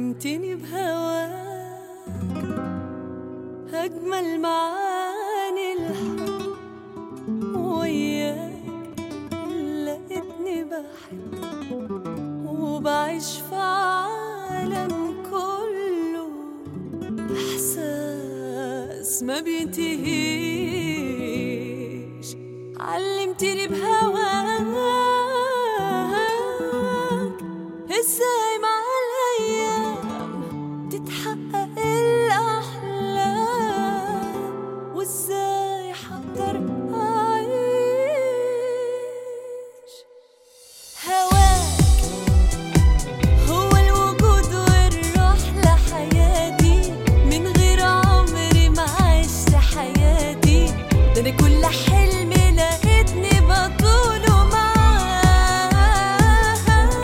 علمتني بهواك أجمل معاني الحب وياك لقيتني بحب وبعيش في عالم كله إحساس ما بينتهيش علمتني بهواك ازاي مع الأيام تتحقق الأحلام وازاي حقدر أعيش هواك هو الوجود والروح لحياتي من غير عمري ما عشت حياتي ده انا كل حلم لقيتني بطوله معاك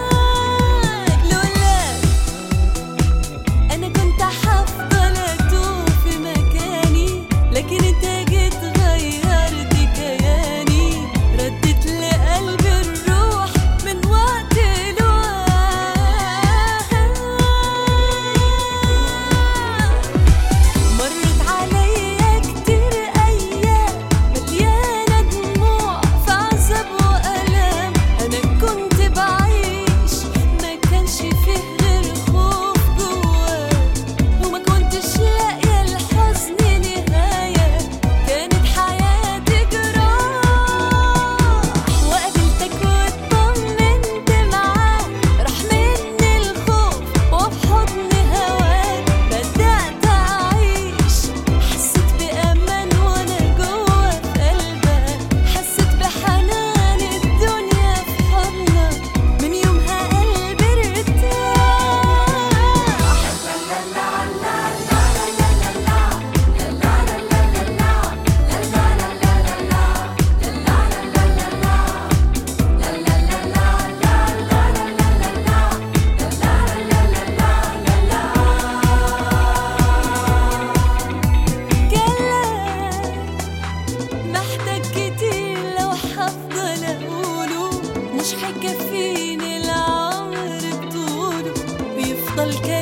لولاك انا كنت هفضل اتوه في مكاني لكن انت جيت غيرت كياني ردت لقلبي الروح من وقت لوقت مرت عليا كتير أيام مليانة دموع في عذاب وألام أنا كنت بعيش ما كانش فيه غير خوف جوايا وما كنتش لاقية الحزن نهاية كانت حياتي جراح وقابلتك واطمنت معاك راح مني الخوف وفي حضن هواك بدأت أعيش حسيت بأمان وأنا جوا في قلبك حسيت بحنان الدنيا في حضنك من يومها قلبي ارتاح كلام محتاج كتير لو هفضل اقوله مش هيكفيني العمر بطوله بيفضل كلام